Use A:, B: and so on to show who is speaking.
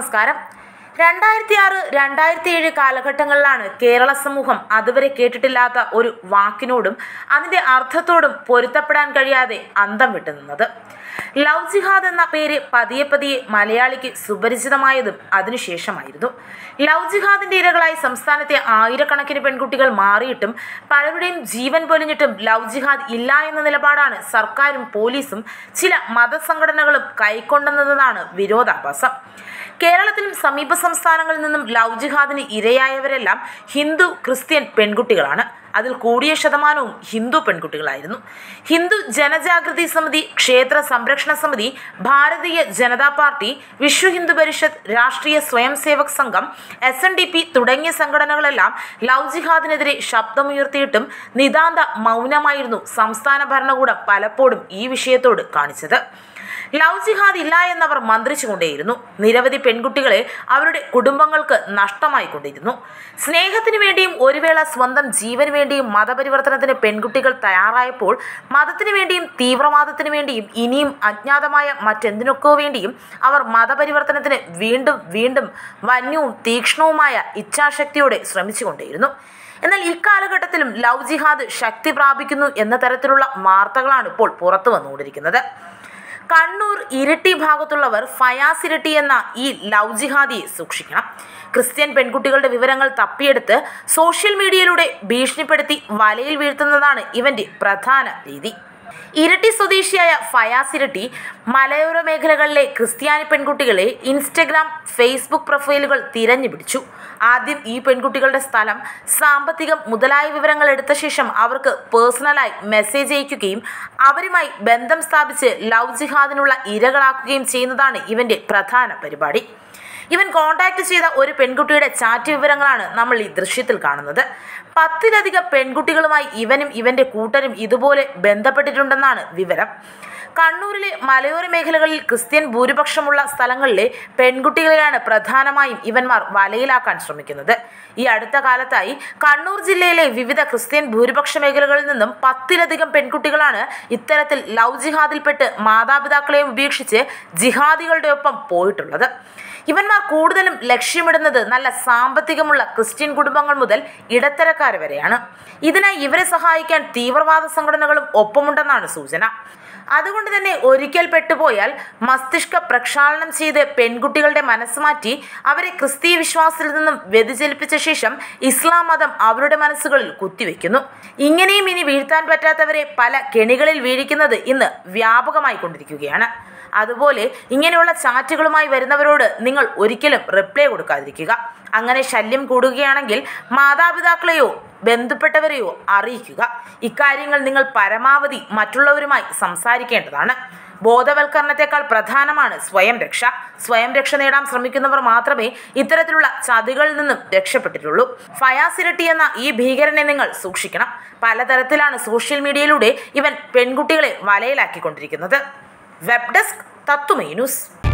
A: നമസ്കാരം രണ്ടായിരത്തി ആറ് രണ്ടായിരത്തി ഏഴ് കാലഘട്ടങ്ങളിലാണ് കേരള സമൂഹം അതുവരെ കേട്ടിട്ടില്ലാത്ത ഒരു വാക്കിനോടും അതിൻ്റെ അർത്ഥത്തോടും പൊരുത്തപ്പെടാൻ കഴിയാതെ അന്തം വിട്ടു നിന്നത് ലവ് ജിഹാദ് എന്ന പേര് പതിയെ പതിയെ മലയാളിക്ക് സുപരിചിതമായതും അതിനുശേഷമായിരുന്നു ലവ് ജിഹാദിന്റെ ഇരകളായി സംസ്ഥാനത്തെ ആയിരക്കണക്കിന് പെൺകുട്ടികൾ മാറിയിട്ടും പലരുടെയും ജീവൻ പൊലിഞ്ഞിട്ടും ലവ് ജിഹാദ് ഇല്ല എന്ന നിലപാടാണ് സർക്കാരും പോലീസും ചില മതസംഘടനകളും കൈക്കൊണ്ടെന്നതാണ് വിരോധാഭാസം കേരളത്തിലും സമീപ സംസ്ഥാനങ്ങളിൽ നിന്നും ലവ് ജിഹാദിന് ഇരയായവരെല്ലാം ഹിന്ദു ക്രിസ്ത്യൻ പെൺകുട്ടികളാണ് അതിൽ കൂടിയ ശതമാനവും ഹിന്ദു പെൺകുട്ടികളായിരുന്നു ഹിന്ദു ജനജാഗൃതി സമിതി ക്ഷേത്ര സംരക്ഷണ സമിതി ഭാരതീയ ജനതാ പാർട്ടി വിശ്വ ഹിന്ദു പരിഷത്ത് രാഷ്ട്രീയ സ്വയം സേവക് സംഘം എസ് എൻ ഡി പി തുടങ്ങിയ സംഘടനകളെല്ലാം ലവ് ജിഹാദിനെതിരെ ശബ്ദമുയർത്തിയിട്ടും നിതാന്ത മൗനമായിരുന്നു സംസ്ഥാന ഭരണകൂടം പലപ്പോഴും ഈ വിഷയത്തോട് കാണിച്ചത് ലവ് ജിഹാദ് ഇല്ല എന്നവർ മന്ത്രിച്ചുകൊണ്ടേയിരുന്നു നിരവധി പെൺകുട്ടികളെ അവരുടെ കുടുംബങ്ങൾക്ക് നഷ്ടമായിക്കൊണ്ടിരുന്നു സ്നേഹത്തിന് വേണ്ടിയും ഒരു വേള സ്വന്തം ജീവന് വേണ്ടിയും മതപരിവർത്തനത്തിന് പെൺകുട്ടികൾ തയ്യാറായപ്പോൾ മതത്തിന് വേണ്ടിയും തീവ്രവാദത്തിന് വേണ്ടിയും ഇനിയും അജ്ഞാതമായ മറ്റെന്തിനൊക്കെ വേണ്ടിയും അവർ മതപരിവർത്തനത്തിന് വീണ്ടും വീണ്ടും വന്യവും തീക്ഷ്ണവുമായ ഇച്ഛാശക്തിയോടെ ശ്രമിച്ചുകൊണ്ടേയിരുന്നു എന്നാൽ ഇക്കാലഘട്ടത്തിലും ലവ് ജിഹാദ് ശക്തി പ്രാപിക്കുന്നു എന്ന തരത്തിലുള്ള വാർത്തകളാണ് ഇപ്പോൾ പുറത്തു വന്നുകൊണ്ടിരിക്കുന്നത് കണ്ണൂർ ഇരിട്ടി ഭാഗത്തുള്ളവർ ഫയാസ് ഇരിട്ടി എന്ന ഈ ലവ് ജിഹാദിയെ സൂക്ഷിക്കണം ക്രിസ്ത്യൻ പെൺകുട്ടികളുടെ വിവരങ്ങൾ തപ്പിയെടുത്ത് സോഷ്യൽ മീഡിയയിലൂടെ ഭീഷണിപ്പെടുത്തി വലയിൽ വീഴ്ത്തുന്നതാണ് ഇവന്റെ പ്രധാന രീതി ഇരട്ടി സ്വദേശിയായ ഫയാസ് ഇരട്ടി മലയോര മേഖലകളിലെ ക്രിസ്ത്യാനി പെൺകുട്ടികളെ ഇൻസ്റ്റഗ്രാം ഫേസ്ബുക്ക് പ്രൊഫൈലുകൾ തിരഞ്ഞു പിടിച്ചു ആദ്യം ഈ പെൺകുട്ടികളുടെ സ്ഥലം സാമ്പത്തികം മുതലായ വിവരങ്ങൾ എടുത്ത ശേഷം അവർക്ക് പേഴ്സണലായി മെസ്സേജ് അയക്കുകയും അവരുമായി ബന്ധം സ്ഥാപിച്ച് ലവ് ജിഹാദിനുള്ള ഇരകളാക്കുകയും ചെയ്യുന്നതാണ് ഇവന്റെ പ്രധാന പരിപാടി ഇവൻ കോണ്ടാക്ട് ചെയ്ത ഒരു പെൺകുട്ടിയുടെ ചാറ്റ് വിവരങ്ങളാണ് നമ്മൾ ഈ ദൃശ്യത്തിൽ കാണുന്നത് പത്തിലധികം പെൺകുട്ടികളുമായി ഇവനും ഇവന്റെ കൂട്ടരും ഇതുപോലെ ബന്ധപ്പെട്ടിട്ടുണ്ടെന്നാണ് വിവരം കണ്ണൂരിലെ മലയോര മേഖലകളിൽ ക്രിസ്ത്യൻ ഭൂരിപക്ഷമുള്ള സ്ഥലങ്ങളിലെ പെൺകുട്ടികളെയാണ് പ്രധാനമായും ഇവന്മാർ വലയിലാക്കാൻ ശ്രമിക്കുന്നത് ഈ അടുത്ത കാലത്തായി കണ്ണൂർ ജില്ലയിലെ വിവിധ ക്രിസ്ത്യൻ ഭൂരിപക്ഷ മേഖലകളിൽ നിന്നും പത്തിലധികം പെൺകുട്ടികളാണ് ഇത്തരത്തിൽ ലവ് ജിഹാദിൽപ്പെട്ട് മാതാപിതാക്കളെയും ഉപേക്ഷിച്ച് ജിഹാദികളുടെ ഒപ്പം പോയിട്ടുള്ളത് ഇവന്മാർ കൂടുതലും ലക്ഷ്യമിടുന്നത് നല്ല സാമ്പത്തികമുള്ള ക്രിസ്ത്യൻ കുടുംബങ്ങൾ മുതൽ ഇടത്തരക്കാർ വരെയാണ് ഇതിനായി ഇവരെ സഹായിക്കാൻ തീവ്രവാദ സംഘടനകളും ഒപ്പമുണ്ടെന്നാണ് സൂചന അതുകൊണ്ട് തന്നെ ഒരിക്കൽ പെട്ടുപോയാൽ മസ്തിഷ്ക പ്രക്ഷാളനം ചെയ്ത് പെൺകുട്ടികളുടെ മനസ്സ് മാറ്റി അവരെ ക്രിസ്തീയ വിശ്വാസത്തിൽ നിന്നും വ്യതിചലിപ്പിച്ച ശേഷം ഇസ്ലാം മതം അവരുടെ മനസ്സുകളിൽ കുത്തിവെക്കുന്നു ഇങ്ങനെയും ഇനി വീഴ്ത്താൻ പറ്റാത്തവരെ പല കെണികളിൽ വീഴിക്കുന്നത് ഇന്ന് വ്യാപകമായി കൊണ്ടിരിക്കുകയാണ് അതുപോലെ ഇങ്ങനെയുള്ള ചാറ്റുകളുമായി വരുന്നവരോട് നിങ്ങൾ ഒരിക്കലും റിപ്ലൈ കൊടുക്കാതിരിക്കുക അങ്ങനെ ശല്യം കൂടുകയാണെങ്കിൽ മാതാപിതാക്കളെയോ ബന്ധപ്പെട്ടവരെയോ അറിയിക്കുക ഇക്കാര്യങ്ങൾ നിങ്ങൾ പരമാവധി മറ്റുള്ളവരുമായി സംസാരിക്കേണ്ടതാണ് ബോധവൽക്കരണത്തെക്കാൾ പ്രധാനമാണ് സ്വയം രക്ഷ സ്വയം രക്ഷ നേടാൻ ശ്രമിക്കുന്നവർ മാത്രമേ ഇത്തരത്തിലുള്ള ചതികളിൽ നിന്നും രക്ഷപ്പെട്ടിട്ടുള്ളൂ ഫയാസ് ഇരട്ടി എന്ന ഈ ഭീകരനെ നിങ്ങൾ സൂക്ഷിക്കണം പലതരത്തിലാണ് സോഷ്യൽ മീഡിയയിലൂടെ ഇവൻ പെൺകുട്ടികളെ വലയിലാക്കിക്കൊണ്ടിരിക്കുന്നത് വെബ് ഡെസ്ക് തത്തുമൈ ന്യൂസ്